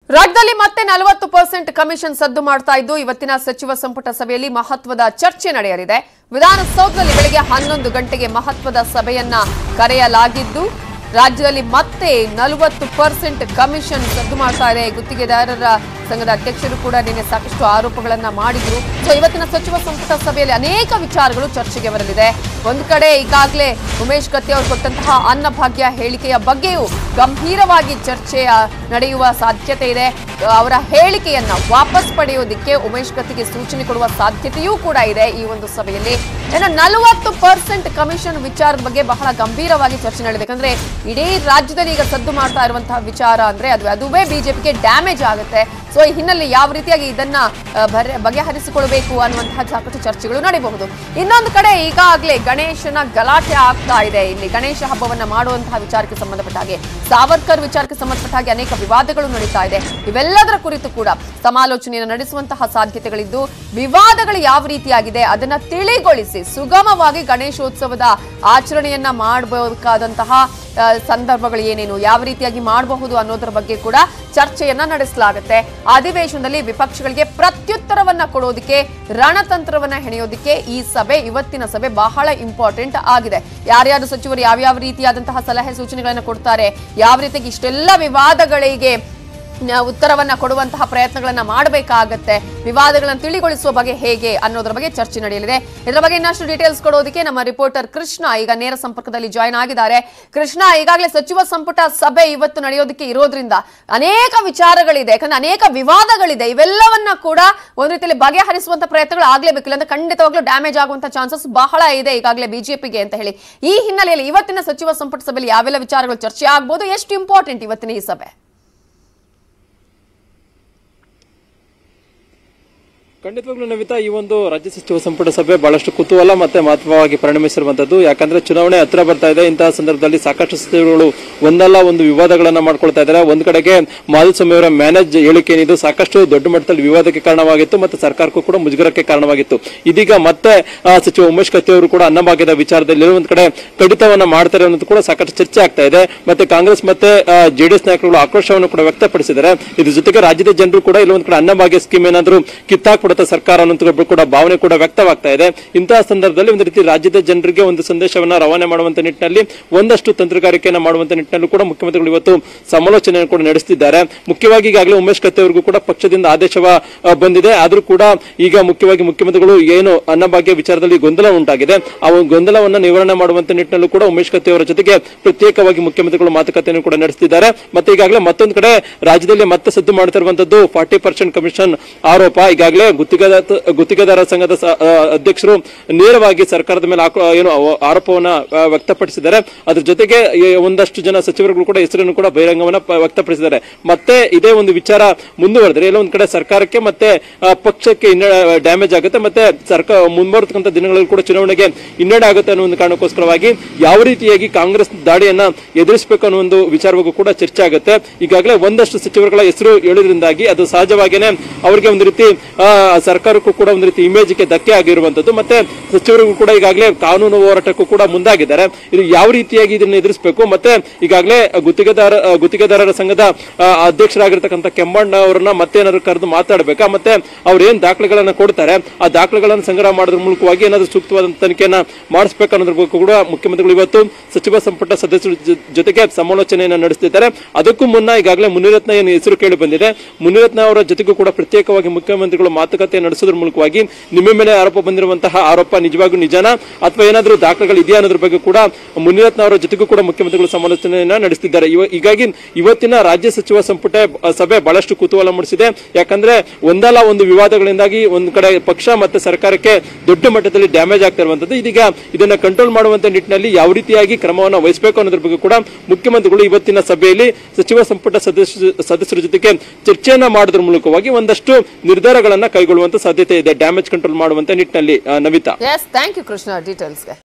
ರಾಜ್ಯದಲ್ಲಿ ಮತ್ತೆ ನಲವತ್ತು ಪರ್ಸೆಂಟ್ ಕಮಿಷನ್ ಸದ್ದು ಮಾಡ್ತಾ ಇದ್ದು ಇವತ್ತಿನ ಸಚಿವ ಸಂಪುಟ ಸಭೆಯಲ್ಲಿ ಮಹತ್ವದ ಚರ್ಚೆ ನಡೆಯಲಿದೆ ವಿಧಾನಸೌಧದಲ್ಲಿ ಬೆಳಗ್ಗೆ ಹನ್ನೊಂದು ಗಂಟೆಗೆ ಮಹತ್ವದ ಸಭೆಯನ್ನ ಕರೆಯಲಾಗಿದ್ದು ರಾಜ್ಯದಲ್ಲಿ ಮತ್ತೆ ನಲವತ್ತು ಪರ್ಸೆಂಟ್ ಕಮಿಷನ್ ಸದ್ದು ಮಾಡ್ತಾ ಇದೆ ಗುತ್ತಿಗೆದಾರರ ಸಂಘದ ಅಧ್ಯಕ್ಷರು ಕೂಡ ನಿನ್ನೆ ಸಾಕಷ್ಟು ಆರೋಪಗಳನ್ನ ಮಾಡಿದ್ರು ಸೊ ಇವತ್ತಿನ ಸಚಿವ ಸಂಪುಟ ಸಭೆಯಲ್ಲಿ ಅನೇಕ ವಿಚಾರಗಳು ಚರ್ಚೆಗೆ ಬರಲಿದೆ ಒಂದು ಕಡೆ ಈಗಾಗಲೇ ಉಮೇಶ್ ಕತ್ತಿ ಅವರು ಕೊಟ್ಟಂತಹ ಅನ್ನಭಾಗ್ಯ ಹೇಳಿಕೆಯ ಬಗ್ಗೆಯೂ ಗಂಭೀರವಾಗಿ ಚರ್ಚೆ ಆ, ನಡೆಯುವ ಸಾಧ್ಯತೆ ಇದೆ ಅವರ ಹೇಳಿಕೆಯನ್ನ ವಾಪಸ್ ಪಡೆಯೋದಕ್ಕೆ ಉಮೇಶ್ ಕತ್ತಿಗೆ ಸೂಚನೆ ಕೊಡುವ ಸಾಧ್ಯತೆಯೂ ಕೂಡ ಇದೆ ಈ ಒಂದು ಸಭೆಯಲ್ಲಿ ಇನ್ನು ನಲವತ್ತು ಪರ್ಸೆಂಟ್ ಕಮಿಷನ್ ವಿಚಾರದ ಬಗ್ಗೆ ಬಹಳ ಗಂಭೀರವಾಗಿ ಚರ್ಚೆ ನಡೆದಿದೆ ಯಾಕಂದ್ರೆ ಇಡೀ ರಾಜ್ಯದಲ್ಲಿ ಈಗ ಸದ್ದು ಮಾಡ್ತಾ ಇರುವಂತಹ ವಿಚಾರ ಅಂದ್ರೆ ಅದು ಅದುವೇ ಬಿಜೆಪಿಗೆ ಡ್ಯಾಮೇಜ್ ಆಗುತ್ತೆ ಸೊ ಈ ಹಿನ್ನೆಲೆ ಯಾವ ರೀತಿಯಾಗಿ ಇದನ್ನ ಆ, ಬರೆ- ಬಗೆಹರಿಸಿಕೊಳ್ಬೇಕು ಅನ್ನುವಂತಹ ಸಾಕಷ್ಟು ಚರ್ಚೆಗಳು ನಡೀಬಹುದು ಇನ್ನೊಂದು ಕಡೆ ಈಗಾಗಲೇ ಗಣೇಶನ ಗಲಾಟೆ ಆಗ್ತಾ ಇದೆ ಇಲ್ಲಿ ಗಣೇಶ ಹಬ್ಬವನ್ನ ಮಾಡುವಂತಹ ವಿಚಾರಕ್ಕೆ ಸಂಬಂಧಪಟ್ಟ ಹಾಗೆ ಸಾವರ್ಕರ್ ವಿಚಾರಕ್ಕೆ ಸಂಬಂಧಪಟ್ಟ ಹಾಗೆ ಅನೇಕ ವಿವಾದಗಳು ನಡೀತಾ ಇದೆ ಇವೆಲ್ಲದರ ಕುರಿತು ಕೂಡ ಸಮಾಲೋಚನೆಯನ್ನು ನಡೆಸುವಂತಹ ಸಾಧ್ಯತೆಗಳಿದ್ದು ವಿವಾದಗಳು ಯಾವ ರೀತಿಯಾಗಿದೆ ಅದನ್ನ ತಿಳಿಗೊಳಿಸಿ ಸುಗಮವಾಗಿ ಗಣೇಶೋತ್ಸವದ ಆಚರಣೆಯನ್ನ ಮಾಡಬೇಕಾದಂತಹ ಆ, ಸಂದರ್ಭಗಳು ಏನೇನು ಯಾವ ರೀತಿಯಾಗಿ ಮಾಡಬಹುದು ಅನ್ನೋದರ ಬಗ್ಗೆ ಕೂಡ ಚರ್ಚೆಯನ್ನ ನಡೆಸಲಾಗುತ್ತೆ ಅಧಿವೇಶನದಲ್ಲಿ ವಿಪಕ್ಷಗಳಿಗೆ ಪ್ರತ್ಯುತ್ತರವನ್ನ ಕೊಡೋದಕ್ಕೆ ರಣತಂತ್ರವನ್ನ ಹೆಣೆಯೋದಕ್ಕೆ ಈ ಸಭೆ ಇವತ್ತಿನ ಸಭೆ ಬಹಳ ಇಂಪಾರ್ಟೆಂಟ್ ಆಗಿದೆ ಯಾರ್ಯಾರು ಸಚಿವರು ಯಾವ್ಯಾವ ರೀತಿಯಾದಂತಹ ಸಲಹೆ ಸೂಚನೆಗಳನ್ನ ಕೊಡ್ತಾರೆ ಯಾವ ರೀತಿಯಾಗಿ ಇಷ್ಟೆಲ್ಲ ವಿವಾದಗಳಿಗೆ ನ- ಉತ್ತರವನ್ನ ಕೊಡುವಂತಹ ಪ್ರಯತ್ನಗಳನ್ನ ಮಾಡಬೇಕಾಗತ್ತೆ ವಿವಾದಗಳನ್ನು ತಿಳಿಗೊಳಿಸುವ ಬಗ್ಗೆ ಹೇಗೆ ಅನ್ನೋದ್ರ ಬಗ್ಗೆ ಚರ್ಚೆ ನಡೆಯಲಿದೆ ಇದರ ಬಗ್ಗೆ ಇನ್ನಷ್ಟು ಡೀಟೇಲ್ಸ್ ಕೊಡೋದಕ್ಕೆ ನಮ್ಮ ರಿಪೋರ್ಟರ್ ಕೃಷ್ಣ ಈಗ ನೇರ ಸಂಪರ್ಕದಲ್ಲಿ ಜಾಯ್ನ್ ಆಗಿದ್ದಾರೆ ಕೃಷ್ಣ ಈಗಾಗಲೇ ಸಚಿವ ಸಂಪುಟ ಸಭೆ ಇವತ್ತು ನಡೆಯೋದಕ್ಕೆ ಇರೋದ್ರಿಂದ ಅನೇಕ ವಿಚಾರಗಳಿದೆ ಯಾಕಂದ್ರೆ ಅನೇಕ ವಿವಾದಗಳಿದೆ ಇವೆಲ್ಲವನ್ನ ಕೂಡ ಒಂದ್ ರೀತಿಯಲ್ಲಿ ಬಗೆಹರಿಸುವಂತ ಪ್ರಯತ್ನಗಳು ಆಗ್ಲೇಬೇಕು ಇಲ್ಲಾಂದ್ರೆ ಖಂಡಿತವಾಗ್ಲೂ ಡ್ಯಾಮೇಜ್ ಆಗುವಂತ ಚಾನ್ಸಸ್ ಬಹಳ ಇದೆ ಈಗಾಗಲೇ ಬಿಜೆಪಿಗೆ ಅಂತ ಹೇಳಿ ಈ ಹಿನ್ನೆಲೆಯಲ್ಲಿ ಇವತ್ತಿನ ಸಚಿವ ಸಂಪುಟ ಸಭೆಯಲ್ಲಿ ಯಾವೆಲ್ಲ ವಿಚಾರಗಳು ಚರ್ಚೆ ಆಗ್ಬೋದು ಎಷ್ಟು ಇಂಪಾರ್ಟೆಂಟ್ ಇವತ್ತಿನ ಈ ಸಭೆ ಖಂಡಿತವಾಗ್ಲೂ ನವಿತಾ ಈ ಒಂದು ರಾಜ್ಯ ಸಚಿವ ಸಂಪುಟ ಸಭೆ ಬಹಳಷ್ಟು ಕುತೂಹಲ ಮತ್ತೆ ಮಹತ್ವವಾಗಿ ಪರಿಣಮಿಸಿರುವಂತದ್ದು ಯಾಕಂದ್ರೆ ಚುನಾವಣೆ ಹತ್ರ ಬರ್ತಾ ಇದೆ ಇಂತಹ ಸಂದರ್ಭದಲ್ಲಿ ಸಾಕಷ್ಟು ಸಚಿವರುಗಳು ಒಂದಲ್ಲ ಒಂದು ವಿವಾದಗಳನ್ನ ಮಾಡ್ಕೊಳ್ತಾ ಇದ್ದಾರೆ ಒಂದ್ ಕಡೆಗೆ ಮಾಧುಸ್ವಾಮಿ ಅವರ ಮ್ಯಾನೇಜ್ ಹೇಳಿಕೆ ಏನಿದು ಸಾಕಷ್ಟು ದೊಡ್ಡ ಮಟ್ಟದಲ್ಲಿ ವಿವಾದಕ್ಕೆ ಕಾರಣವಾಗಿತ್ತು ಮತ್ತೆ ಸರ್ಕಾರಕ್ಕೂ ಕೂಡ ಮುಜುಗರಕ್ಕೆ ಕಾರಣವಾಗಿತ್ತು ಇದೀಗ ಮತ್ತೆ ಆ, ಸಚಿವ ಉಮೇಶ್ ಕತ್ತಿ ಅವರು ಕೂಡ ಅನ್ನಭಾಗ್ಯದ ವಿಚಾರದಲ್ಲಿ ಒಂದ್ ಕಡೆ ಕಡಿತವನ್ನ ಮಾಡ್ತಾರೆ ಅನ್ನೋದು ಕೂಡ ಸಾಕಷ್ಟು ಚರ್ಚೆ ಆಗ್ತಾ ಇದೆ ಮತ್ತೆ ಕಾಂಗ್ರೆಸ್ ಮತ್ತೆ ಜೆಡಿಎಸ್ ನಾಯಕರುಗಳು ಆಕ್ರೋಶವನ್ನು ಕೂಡ ವ್ಯಕ್ತಪಡಿಸಿದ್ದಾರೆ ಇದ್ರ ಜೊತೆಗೆ ರಾಜ್ಯದ ಜನರು ಕೂಡ ಇಲ್ಲೊಂದ್ ಕಡೆ ಅನ್ನಭಾಗ್ಯ ಸ್ಕೀಮ್ ಏನಾದ್ರು ಕಿತ್ತಾಕ್ಬಿಡುತ್ತೆ ಸರ್ಕಾರ ಅನ್ನೋದು ಕೂಡ ಭಾವನೆ ಕೂಡ ವ್ಯಕ್ತವಾಗ್ತಾ ಇದೆ ಇಂತಹ ಸಂದರ್ಭದಲ್ಲಿ ಒಂದು ರೀತಿ ರಾಜ್ಯದ ಜನರಿಗೆ ಒಂದು ಸಂದೇಶವನ್ನ ರವಾನೆ ಮಾಡುವಂತ ನಿಟ್ಟಿನಲ್ಲಿ ಒಂದಷ್ಟು ತಂತ್ರಗಾರಿಕೆಯನ್ನ ಮಾಡುವಂತ ನಿಟ್ಟಿನಲ್ಲೂ ಕೂಡ ಮುಖ್ಯಮಂತ್ರಿಗಳು ಇವತ್ತು ಸಮಾಲೋಚನೆಯನ್ನು ಕೂಡ ನಡೆಸುತ್ತಿದ್ದಾರೆ ಮುಖ್ಯವಾಗಿ ಈಗಾಗಲೇ ಉಮೇಶ್ ಕತ್ತಿ ಅವರಿಗೂ ಕೂಡ ಪಕ್ಷದಿಂದ ಆದೇಶವ ಆ, ಬಂದಿದೆ ಆದ್ರೂ ಕೂಡ ಈಗ ಮುಖ್ಯವಾಗಿ ಮುಖ್ಯಮಂತ್ರಿಗಳು ಏನು ಅನ್ನಭಾಗ್ಯ ವಿಚಾರದಲ್ಲಿ ಗೊಂದಲ ಉಂಟಾಗಿದೆ ಆ ಒಂದು ಗೊಂದಲವನ್ನ ನಿವಾರಣೆ ಮಾಡುವಂತ ನಿಟ್ಟಿನಲ್ಲೂ ಕೂಡ ಉಮೇಶ್ ಕತ್ತಿ ಅವರ ಜೊತೆಗೆ ಪ್ರತ್ಯೇಕವಾಗಿ ಮುಖ್ಯಮಂತ್ರಿಗಳು ಮಾತುಕತೆಯನ್ನು ಕೂಡ ನಡೆಸುತ್ತಿದ್ದಾರೆ ಮತ್ತೆ ಈಗಾಗಲೇ ಮತ್ತೊಂದು ಕಡೆ ರಾಜ್ಯದಲ್ಲಿ ಮತ್ತೆ ಸದ್ದು ಮಾಡ್ತಿರುವಂತದ್ದು ಫಾರ್ಟಿ ಪರ್ಸೆಂಟ್ ಕಮಿಷನ್ ಆರೋಪ ಈಗಾಗಲೇ ಗುತ್ತಿಗೆದಾರ ಗುತ್ತಿಗೆದಾರ ಸಂಘದ ಸ- ಆ, ಅಧ್ಯಕ್ಷರು ನೇರವಾಗಿ ಸರ್ಕಾರದ ಮೇಲೆ ಆಕ್ರೋ- ಏನು ಅವ- ಆರೋಪವನ್ನ ಆ, ವ್ಯಕ್ತಪಡಿಸಿದ್ದಾರೆ ಅದ್ರ ಜೊತೆಗೆ ಈ ಒಂದಷ್ಟು ಜನ ಸಚಿವರುಗಳು ಕೂಡ ಹೆಸರನ್ನು ಕೂಡ ಬಹಿರಂಗವನ್ನ ಪ- ವ್ಯಕ್ತಪಡಿಸಿದ್ದಾರೆ ಮತ್ತೆ ಇದೇ ಒಂದು ವಿಚಾರ ಮುಂದುವರೆದ್ರೆ ಎಲ್ಲ ಒಂದ್ ಕಡೆ ಸರ್ಕಾರಕ್ಕೆ ಮತ್ತೆ ಆ, ಪಕ್ಷಕ್ಕೆ ಡ್ಯಾಮೇಜ್ ಆಗುತ್ತೆ ಮತ್ತೆ ಸರ್ಕಾರ ಮುಂಬರ್ತಕ್ಕಂಥ ದಿನಗಳಲ್ಲಿ ಕೂಡ ಚುನಾವಣೆಗೆ ಹಿನ್ನಡೆ ಆಗುತ್ತೆ ಅನ್ನೋ ಒಂದು ಕಾರಣಕ್ಕೋಸ್ಕರವಾಗಿ ಯಾವ ರೀತಿಯಾಗಿ ಕಾಂಗ್ರೆಸ್ ದಾಳಿಯನ್ನ ಎದುರಿಸಬೇಕು ಅನ್ನೋ ಒಂದು ವಿಚಾರವಾಗೂ ಕೂಡ ಚರ್ಚೆ ಆಗುತ್ತೆ ಈಗಾಗಲೇ ಒಂದಷ್ಟು ಸಚಿವರುಗಳ ಹೆಸರು ಹೇಳೋದ್ರಿಂದಾಗಿ ಅದು ಸಹಜವಾಗಿಯೇ ಅವರಿಗೆ ಒಂದು ರೀತಿ ಆ, ಸರ್ಕಾರಕ್ಕೂ ಕೂಡ ಒಂದು ರೀತಿ ಇಮೇಜ್ಗೆ ಧಕ್ಕೆ ಆಗಿರುವಂತದ್ದು ಮತ್ತೆ ಸಚಿವರಿಗೂ ಕೂಡ ಈಗಾಗಲೇ ಕಾನೂನು ಹೋರಾಟಕ್ಕೂ ಕೂಡ ಮುಂದಾಗಿದ್ದಾರೆ ಇದು ಯಾವ ರೀತಿಯಾಗಿ ಇದನ್ನ ಎದುರಿಸಬೇಕು ಮತ್ತೆ ಈಗಾಗಲೇ ಗುತ್ತಿಗೆದಾರ ಆ, ಗುತ್ತಿಗೆದಾರರ ಸಂಘದ ಆ, ಅಧ್ಯಕ್ಷರಾಗಿರ್ತಕ್ಕಂಥ ಕೆಮ್ಮಣ್ಣ ಅವರನ್ನ ಮತ್ತೇನಾದ್ರು ಕರೆದು ಮಾತಾಡಬೇಕಾ ಮತ್ತೆ ಅವ್ರು ಏನ್ ದಾಖಲೆಗಳನ್ನ ಕೊಡ್ತಾರೆ ಆ ದಾಖಲೆಗಳನ್ನ ಸಂಗ್ರಹ ಮಾಡೋದ್ರ ಮೂಲಕವಾಗಿ ಏನಾದ್ರು ಸೂಕ್ತವಾದ ತನಿಖೆಯನ್ನ ಮಾಡಿಸ್ಬೇಕು ಅನ್ನೋದ್ರ ಬಗ್ಗೆ ಕೂಡ ಮುಖ್ಯಮಂತ್ರಿಗಳು ಇವತ್ತು ಸಚಿವ ಸಂಪುಟ ಸದಸ್ಯರ ಜೊ- ಜೊತೆಗೆ ಸಮಾಲೋಚನೆಯನ್ನ ನಡೆಸುತ್ತಿದ್ದಾರೆ ಅದಕ್ಕೂ ಮುನ್ನ ಈಗಾಗಲೇ ಮುನಿರತ್ನ ಏನು ಹೆಸರು ಕೇಳಿ ಬಂದಿದೆ ಮುನಿರತ್ನ ಅವರ ಜೊತೆಗೂ ಕೂಡ ಪ್ರತ್ಯೇಕವಾಗಿ ಮುಖ್ಯಮಂತ್ರಿಗಳು ಮಾತುಕತೆ ನಡೆಸೋದ್ರ ಮೂಲಕವಾಗಿ ನಿಮ್ಮ ಮೇಲೆ ಆರೋಪ ಬಂದಿರುವಂತಹ ಆರೋಪ ನಿಜವಾಗೂ ನಿಜಾನ ಅಥವಾ ಏನಾದರೂ ದಾಖಲೆಗಳು ಇದೆಯಾ ಅನ್ನೋದ್ರ ಬಗ್ಗೆ ಕೂಡ ಮುನಿರತ್ನ ಅವರ ಜೊತೆಗೂ ಕೂಡ ಮುಖ್ಯಮಂತ್ರಿಗಳು ಸಮಾಲೋಚನೆಯನ್ನ ನಡೆಸುತ್ತಿದ್ದಾರೆ ಇವ- ಹೀಗಾಗಿ ಇವತ್ತಿನ ರಾಜ್ಯ ಸಚಿವ ಸಂಪುಟ ಬ- ಸಭೆ ಬಹಳಷ್ಟು ಕುತೂಹಲ ಮೂಡಿಸಿದೆ ಯಾಕಂದ್ರೆ ಒಂದಲ್ಲ ಒಂದು ವಿವಾದಗಳಿಂದಾಗಿ ಒಂದ್ ಕಡೆ ಪಕ್ಷ ಮತ್ತೆ ಸರ್ಕಾರಕ್ಕೆ ದೊಡ್ಡ ಮಟ್ಟದಲ್ಲಿ ಡ್ಯಾಮೇಜ್ ಆಗ್ತಾ ಇರುವಂತದ್ದು ಇದೀಗ ಇದನ್ನ ಕಂಟ್ರೋಲ್ ಮಾಡುವಂತ ನಿಟ್ಟಿನಲ್ಲಿ ಯಾವ ರೀತಿಯಾಗಿ ಕ್ರಮವನ್ನು ವಹಿಸಬೇಕು ಅನ್ನೋದ್ರ ಬಗ್ಗೆ ಕೂಡ ಮುಖ್ಯಮಂತ್ರಿಗಳು ಇವತ್ತಿನ ಸಭೆಯಲ್ಲಿ ಸಚಿವ ಸಂಪುಟ ಸದಸ್ಯ ಸದಸ್ಯರ ಜೊತೆಗೆ ಚರ್ಚೆಯನ್ನ ಮಾಡೋದ್ರ ಮೂಲಕವಾಗಿ ಒಂದಷ್ಟು ನಿರ್ಧಾರಗಳನ್ನ ಕೈಗೊಳ್ಳುವಂತ ಸಾಧ್ಯತೆ ಇದೆ ಡ್ಯಾಮೇಜ್ ಕಂಟ್ರೋಲ್ ಮಾಡುವಂತ ನಿಟ್ಟಿನಲ್ಲಿ ಆ, Navitha yes thank you Krishna ಡೀಟೇಲ್ಸ್ಗೆ